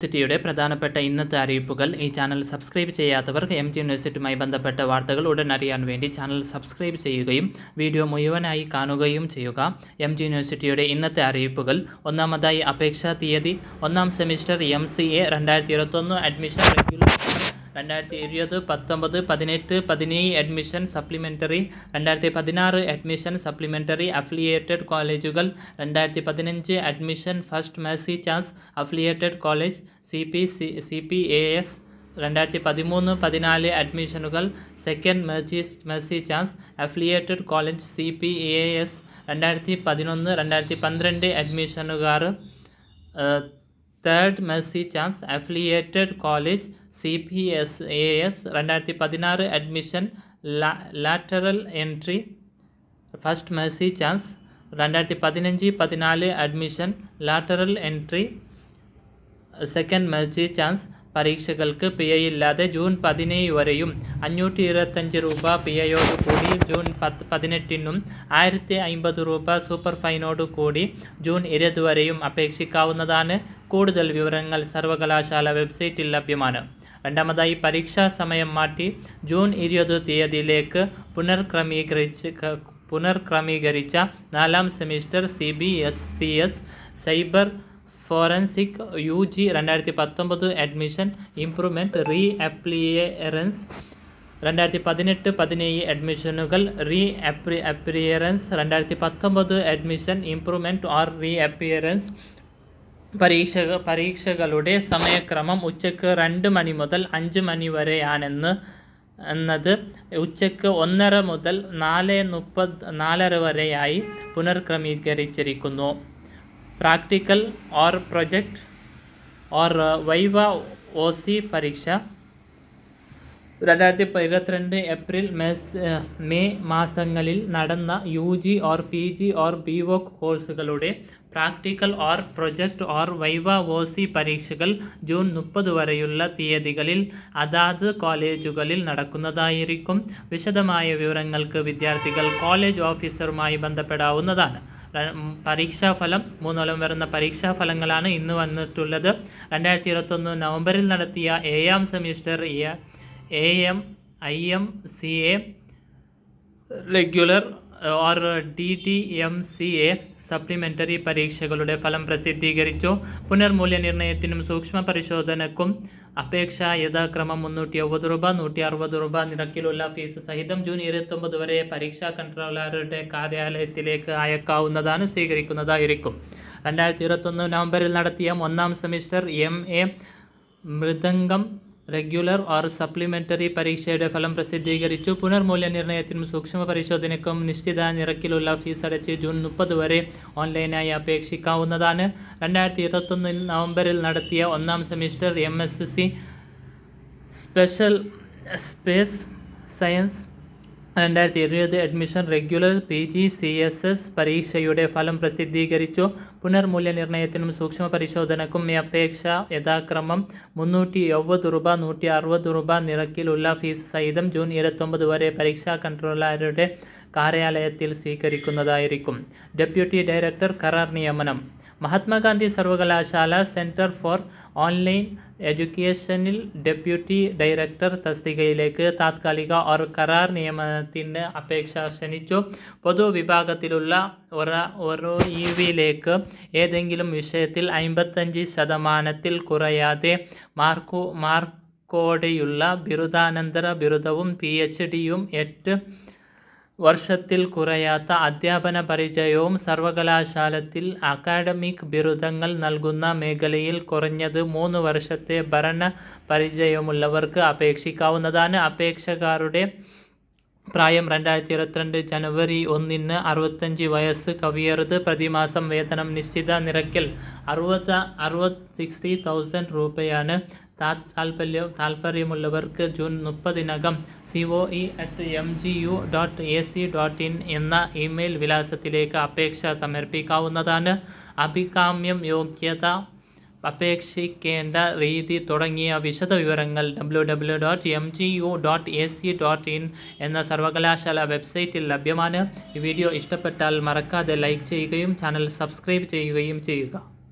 യൂണിവേഴ്സിറ്റിയുടെ പ്രധാനപ്പെട്ട ഇന്നത്തെ അറിയിപ്പുകൾ ഈ ചാനൽ സബ്സ്ക്രൈബ് ചെയ്യാത്തവർ എം ജി യൂണിവേഴ്സിറ്റിയുമായി ബന്ധപ്പെട്ട വാർത്തകൾ ഉടൻ അറിയാൻ വേണ്ടി ചാനൽ സബ്സ്ക്രൈബ് ചെയ്യുകയും വീഡിയോ മുഴുവനായി കാണുകയും ചെയ്യുക എം ജി യൂണിവേഴ്സിറ്റിയുടെ ഇന്നത്തെ അറിയിപ്പുകൾ ഒന്നാമതായി അപേക്ഷാ തീയതി ഒന്നാം സെമിസ്റ്റർ എം സി എ രണ്ടായിരത്തി ഇരുപത്തൊന്ന് അഡ്മിഷൻ റെഗുലർ രണ്ടായിരത്തി ഇരുപത് പത്തൊമ്പത് പതിനെട്ട് പതിനേഴ് അഡ്മിഷൻ സപ്ലിമെൻ്ററി രണ്ടായിരത്തി പതിനാറ് അഡ്മിഷൻ സപ്ലിമെൻ്ററി അഫിലിയേറ്റഡ് കോളേജുകൾ രണ്ടായിരത്തി പതിനഞ്ച് admission first mercy chance affiliated college C P C C P A S രണ്ടായിരത്തി പതിമൂന്ന് പതിനാല് അഡ്മിഷനുകൾ second mercy mercy chance affiliated college C P A S രണ്ടായിരത്തി പതിനൊന്ന് രണ്ടായിരത്തി പന്ത്രണ്ട് അഡ്മിഷനുകാർ third mercy chance affiliated college C P S A S രണ്ടായിരത്തി പതിനാറ് admission lateral entry first mercy chance രണ്ടായിരത്തി പതിനഞ്ച് പതിനാല് admission lateral entry second mercy chance പരീക്ഷകൾക്ക് പിഴയില്ലാതെ ജൂൺ പതിനേഴ് വരെയും അഞ്ഞൂറ്റി ഇരുപത്തഞ്ച് രൂപ പിഴയോട് കൂടി ജൂൺ പത്ത് പതിനെട്ടിനും ആയിരത്തി അമ്പത് രൂപ സൂപ്പർ ഫൈനോട് കൂടി ജൂൺ ഇരുപത് വരെയും അപേക്ഷിക്കാവുന്നതാണ് കൂടുതൽ വിവരങ്ങൾ സർവകലാശാല വെബ്സൈറ്റിൽ ലഭ്യമാണ് രണ്ടാമതായി പരീക്ഷാ സമയം മാറ്റി ജൂൺ ഇരുപത് തീയതിയിലേക്ക് പുനർക്രമീകരിച്ച് പുനർക്രമീകരിച്ച നാലാം semester C B S C S cyber forensic U G രണ്ടായിരത്തി പത്തൊമ്പത് അഡ്മിഷൻ ഇംപ്രൂവ്മെൻറ്റ് റീ അപ്ലിയറൻസ് രണ്ടായിരത്തി പതിനെട്ട് പതിനേഴ് അഡ്മിഷനുകൾ റീ അപ്രി അപ്പിയറൻസ് രണ്ടായിരത്തി പത്തൊമ്പത് admission improvement or reappearance പരീക്ഷ പരീക്ഷകളുടെ സമയക്രമം ഉച്ചയ്ക്ക് രണ്ട് മണി മുതൽ അഞ്ച് മണി വരെയാണെന്ന് എന്നത് ഉച്ചയ്ക്ക് ഒന്നര മുതൽ നാല് മുപ്പത് നാലര വരെയായി പുനർക്രമീകരിച്ചിരിക്കുന്നു practical or project or viva O C പരീക്ഷ രണ്ടായിരത്തി ഇരുപത്തിരണ്ട് ഏപ്രിൽ മെസ് മെയ് മാസങ്ങളിൽ നടന്ന U G or P G or B voc കോഴ്സുകളുടെ practical or project or viva O C പരീക്ഷകൾ ജൂൺ മുപ്പത് വരെയുള്ള തീയതികളിൽ അതാത് കോളേജുകളിൽ നടക്കുന്നതായിരിക്കും വിശദമായ വിവരങ്ങൾക്ക് വിദ്യാർത്ഥികൾ കോളേജ് ഓഫീസറുമായി ബന്ധപ്പെടാവുന്നതാണ് പരീക്ഷാഫലം മൂന്നോളം വരുന്ന പരീക്ഷാഫലങ്ങളാണ് ഇന്ന് വന്നിട്ടുള്ളത് രണ്ടായിരത്തി ഇരുപത്തൊന്ന് നവംബറിൽ നടത്തിയ ഏഴാം semester A M I M C A regular or D T M C A supplementary പരീക്ഷകളുടെ ഫലം പ്രസിദ്ധീകരിച്ചു പുനർമൂല്യനിർണ്ണയത്തിനും സൂക്ഷ്മ പരിശോധനക്കും അപേക്ഷ യഥാക്രമം മുന്നൂറ്റി അറുപത് രൂപ നൂറ്റി അറുപത് രൂപ നിരക്കിലുള്ള ഫീസ് സഹിതം ജൂൺ ഇരുപത്തൊമ്പത് വരെ പരീക്ഷാ കൺട്രോളറുടെ കാര്യാലയത്തിലേക്ക് അയക്കാവുന്നതാണ് സ്വീകരിക്കുന്നതായിരിക്കും രണ്ടായിരത്തി ഇരുപത്തൊന്ന് നവംബറിൽ നടത്തിയ ഒന്നാം semester M A mridangam regular or supplementary പരീക്ഷയുടെ ഫലം പ്രസിദ്ധീകരിച്ചു പുനർമൂല്യനിർണ്ണയത്തിനും സൂക്ഷ്മ പരിശോധനയ്ക്കും നിശ്ചിത നിരക്കിലുള്ള ഫീസ് അടച്ച് ജൂൺ മുപ്പത് വരെ ഓൺലൈനായി അപേക്ഷിക്കാവുന്നതാണ് രണ്ടായിരത്തി ഇരുപത്തൊന്ന് നവംബറിൽ നടത്തിയ ഒന്നാം semester M S C special space science രണ്ടായിരത്തി ഇരുപത് admission regular P G C S S പരീക്ഷയുടെ ഫലം പ്രസിദ്ധീകരിച്ചു പുനർമൂല്യനിർണ്ണയത്തിനും സൂക്ഷ്മ പരിശോധനക്കും ഈ അപേക്ഷ യഥാക്രമം മുന്നൂറ്റി എഴുപത് രൂപ നൂറ്റി അറുപത് രൂപ നിരക്കിലുള്ള ഫീസ് സഹിതം ജൂൺ ഇരുപത്തൊമ്പത് വരെ പരീക്ഷാ കൺട്രോളറുടെ കാര്യാലയത്തിൽ സ്വീകരിക്കുന്നതായിരിക്കും ഡെപ്യൂട്ടി ഡയറക്ടർ കരാർ നിയമനം മഹാത്മാഗാന്ധി സർവകലാശാല സെൻറ്റർ ഫോർ ഓൺലൈൻ എഡ്യൂക്കേഷനിൽ ഡെപ്യൂട്ടി ഡയറക്ടർ തസ്തികയിലേക്ക് താത്കാലിക ഓർ കരാർ നിയമനത്തിന് അപേക്ഷ ക്ഷണിച്ചു പൊതുവിഭാഗത്തിലുള്ള ഒര ഒരോയിവിലേക്ക് ഏതെങ്കിലും വിഷയത്തിൽ അമ്പത്തഞ്ച് ശതമാനത്തിൽ കുറയാതെ മാർക്കു മാർക്കോടെയുള്ള ബിരുദാനന്തര ബിരുദവും പി എച്ച് ഡിയും എട്ട് വർഷത്തിൽ കുറയാത്ത അധ്യാപന പരിചയവും സർവകലാശാലത്തിൽ അക്കാഡമിക് ബിരുദങ്ങൾ നൽകുന്ന മേഖലയിൽ കുറഞ്ഞത് മൂന്ന് വർഷത്തെ ഭരണ പരിചയമുള്ളവർക്ക് അപേക്ഷിക്കാവുന്നതാണ് അപേക്ഷകരുടെ പ്രായം രണ്ടായിരത്തി ഇരുപത്തിരണ്ട് ജനുവരി ഒന്നിന് അറുപത്തഞ്ച് വയസ്സ് കവിയരുത് പ്രതിമാസം വേതനം നിശ്ചിത നിരക്കിൽ അറുപത് അറുപത് സിക്സ്റ്റി തൗസൻഡ് രൂപയാണ് താൽപ്പര്യം താൽപ്പര്യമുള്ളവർക്ക് ജൂൺ മുപ്പതിനകം C O E at M G U dot A C dot in എന്ന ഇമെയിൽ വിലാസത്തിലേക്ക് അപേക്ഷ സമർപ്പിക്കാവുന്നതാണ് അഭികാമ്യം യോഗ്യത അപേക്ഷിക്കേണ്ട രീതി തുടങ്ങിയ വിശദവിവരങ്ങൾ W W dot M G U dot A C dot in എന്ന സർവകലാശാല വെബ്സൈറ്റിൽ ലഭ്യമാണ് ഈ വീഡിയോ ഇഷ്ടപ്പെട്ടാൽ മറക്കാതെ ലൈക്ക് ചെയ്യുകയും ചാനൽ സബ്സ്ക്രൈബ് ചെയ്യുകയും ചെയ്യുക